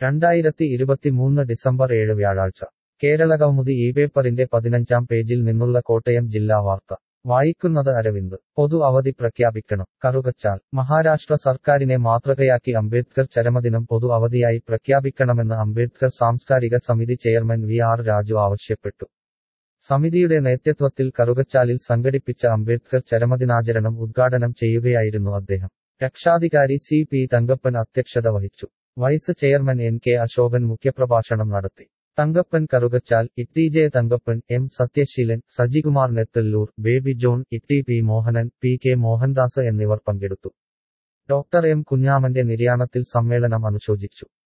രണ്ടായിരത്തി ഇരുപത്തിമൂന്ന് ഡിസംബർ ഏഴ് വ്യാഴാഴ്ച കേരളകൗമുദി ഈ പേപ്പറിന്റെ പതിനഞ്ചാം പേജിൽ നിന്നുള്ള കോട്ടയം ജില്ലാ വാർത്ത വായിക്കുന്നത് അരവിന്ദ് പൊതു അവധി പ്രഖ്യാപിക്കണം കറുകച്ചാൽ മഹാരാഷ്ട്ര സർക്കാരിനെ മാതൃകയാക്കി അംബേദ്കർ ചരമദിനം പൊതു അവധിയായി പ്രഖ്യാപിക്കണമെന്ന് അംബേദ്കർ സാംസ്കാരിക സമിതി ചെയർമാൻ വി ആർ രാജു ആവശ്യപ്പെട്ടു സമിതിയുടെ നേതൃത്വത്തിൽ കറുകച്ചാലിൽ സംഘടിപ്പിച്ച അംബേദ്കർ ചരമദിനാചരണം ഉദ്ഘാടനം ചെയ്യുകയായിരുന്നു അദ്ദേഹം രക്ഷാധികാരി സി പി തങ്കപ്പൻ അധ്യക്ഷത വഹിച്ചു vice chairman N K Ashokan മുഖ്യപ്രഭാഷണം നടത്തി Thankappan Karukachal Itty J Thankappan M Sathyaseelan Sajikumar Nethallur Baby John Itty P Mohanan P K Mohandas എന്നിവർ പങ്കെടുത്തു ഡോക്ടർ എം കുഞ്ഞാമന്റെ നിര്യാണത്തിൽ സമ്മേളനം അനുശോചിച്ചു